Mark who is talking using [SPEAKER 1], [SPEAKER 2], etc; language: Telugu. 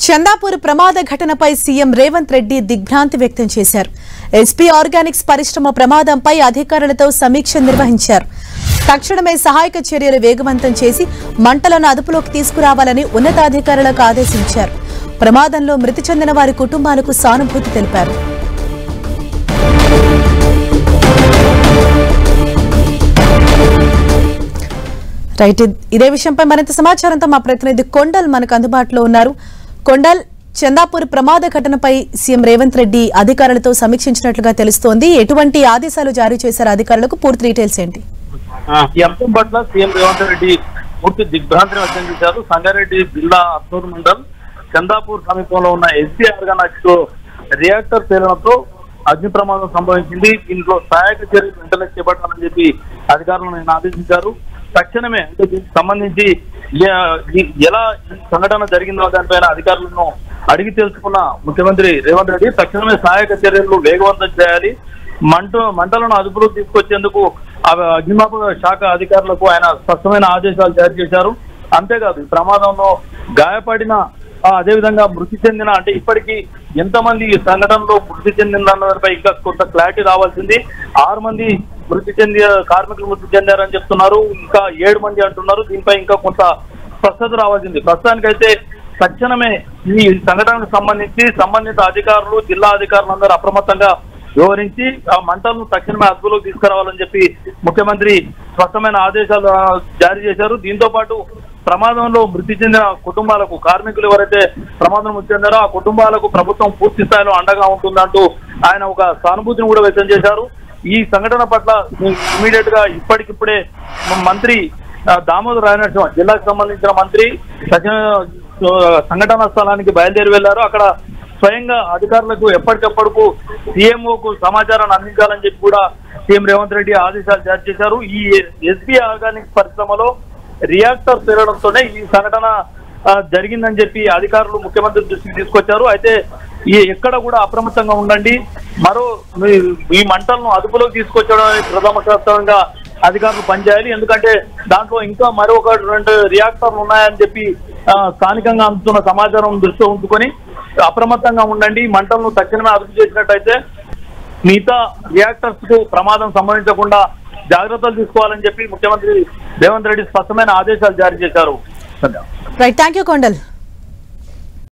[SPEAKER 1] చందాపూర్ ప్రమాద ఘటనపై సీఎం రేవంత్ రెడ్డి దిగ్భ్రాంతి వ్యక్తం చేశారు ఎస్పీ ఆర్గానిక్స్ పరిశ్రమ ప్రమాదంపై అధికారులతో సమీక్ష నిర్వహించారు తక్షణమే సహాయక చర్యలు వేగవంతం చేసి మంటలను అదుపులోకి తీసుకురావాలని ఉన్నతాధికారులకు ఆదేశించారు ప్రమాదంలో మృతి చెందిన వారి కుటుంబాలకు సానుభూతి తెలిపారు రైట్ ఇదే విషయంపై మరింత సమాచారంతో మా ప్రతినిధి కొండల్ మనకు అందుబాటులో ఉన్నారు కొండల్ చందాపూర్ ప్రమాద ఘటనపై సీఎం రేవంత్ రెడ్డి అధికారులతో సమీక్షించినట్లుగా తెలుస్తోంది ఎటువంటి ఆదేశాలు జారీ చేశారు అధికారులకు పూర్తి డీటెయిల్స్ ఏంటి
[SPEAKER 2] ఈ అంశం పట్ల సీఎం రేవంత్ రెడ్డి పూర్తి దిగ్భ్రాంతిని వ్యక్తం చేశారు సంగారెడ్డి జిల్లా అత్తూరు మండల్ చందాపూర్ సమీపంలో ఉన్న ఎస్సీ ఆర్గానిక్స్ రియాక్టర్ పేలడంతో అగ్ని ప్రమాదం సంభవించింది దీంట్లో సహాయక చర్యలు వెంటనే చేపట్టాలని చెప్పి అధికారులను ఆయన ఆదేశించారు తక్షణమే అంటే దీనికి సంబంధించి ఏ- ఈ- ఎలా ఈ సంఘటన జరిగిందో దానిపైన అధికారులను అడిగి తెలుసుకున్న ముఖ్యమంత్రి రేవంత్ రెడ్డి తక్షణమే సహాయక చర్యలు వేగవంతం చేయాలి మంట మంటలను అదుపులోకి తీసుకొచ్చేందుకు ఆ అగ్నిమాపక శాఖ అధికారులకు ఆయన స్పష్టమైన ఆదేశాలు జారీ చేశారు అంతేకాదు ఈ ప్రమాదంలో గాయపడిన ఆ, అదేవిధంగా మృతి చెందిన అంటే ఇప్పటికీ ఎంతమంది ఈ సంఘటనలో మృతి చెందిన దానిపై ఇంకా కొంత క్లారిటీ రావాల్సింది ఆరు మంది మృతి చెంది కార్మికులు మృతి చెందారని చెప్తున్నారు ఇంకా ఏడు మంది అంటున్నారు దీనిపై ఇంకా కొంత స్పష్టత రావాల్సింది ప్రస్తుతానికైతే తక్షణమే ఈ సంఘటనకు సంబంధించి సంబంధిత అధికారులు జిల్లా అధికారులందరూ అప్రమత్తంగా వివరించి ఆ మంటలను తక్షణమే అదుపులోకి తీసుకురావాలని చెప్పి ముఖ్యమంత్రి స్పష్టమైన ఆదేశాలు ఆ, జారీ చేశారు దీంతో పాటు ప్రమాదంలో మృతి చెందిన కుటుంబాలకు కార్మికులు ఎవరైతే ప్రమాదం మృతి చెందారో ఆ కుటుంబాలకు ప్రభుత్వం పూర్తి స్థాయిలో అండగా ఉంటుందంటూ ఆయన ఒక సానుభూతిని కూడా వ్యక్తం చేశారు ఈ సంఘటన పట్ల ఇమీడియట్ గా ఇప్పటికిప్పుడే మంత్రి ఆ, దామోదర్ రాయనరసింహ జిల్లాకు సంబంధించిన మంత్రి సచిన సంఘటన స్థలానికి బయలుదేరి వెళ్లారు అక్కడ స్వయంగా అధికారులకు ఎప్పటికప్పటికు సీఎంఓకు సమాచారాన్ని అందించాలని చెప్పి కూడా సీఎం రేవంత్ రెడ్డి ఆదేశాలు జారీ చేశారు ఈ ఎస్బీ ఆర్గానిక్స్ పరిశ్రమలో రియాక్టర్ పేరడంతోనే ఈ సంఘటన ఆ, జరిగిందని చెప్పి అధికారులు ముఖ్యమంత్రి దృష్టికి తీసుకొచ్చారు అయితే ఈ ఎక్కడ కూడా అప్రమత్తంగా ఉండండి మరో మీ- ఈ మంటలను అదుపులోకి తీసుకొచ్చడం ప్రథమ కర్తవ్యంగా అధికారులు పనిచేయాలి ఎందుకంటే దాంట్లో ఇంకా మరొక రెండు రియాక్టర్లు ఉన్నాయని చెప్పి ఆ, స్థానికంగా అందుతున్న సమాచారం దృష్టిలో ఉంచుకొని అప్రమత్తంగా ఉండండి మంటలను తక్షణమే అదుపు చేసినట్టయితే మిగతా రియాక్టర్స్ కు ప్రమాదం సంభవించకుండా జాగ్రత్తలు తీసుకోవాలని చెప్పి ముఖ్యమంత్రి రేవంత్ రెడ్డి స్పష్టమైన ఆదేశాలు జారీ చేశారు
[SPEAKER 1] రైట్ థ్యాంక్ యూ కొండల్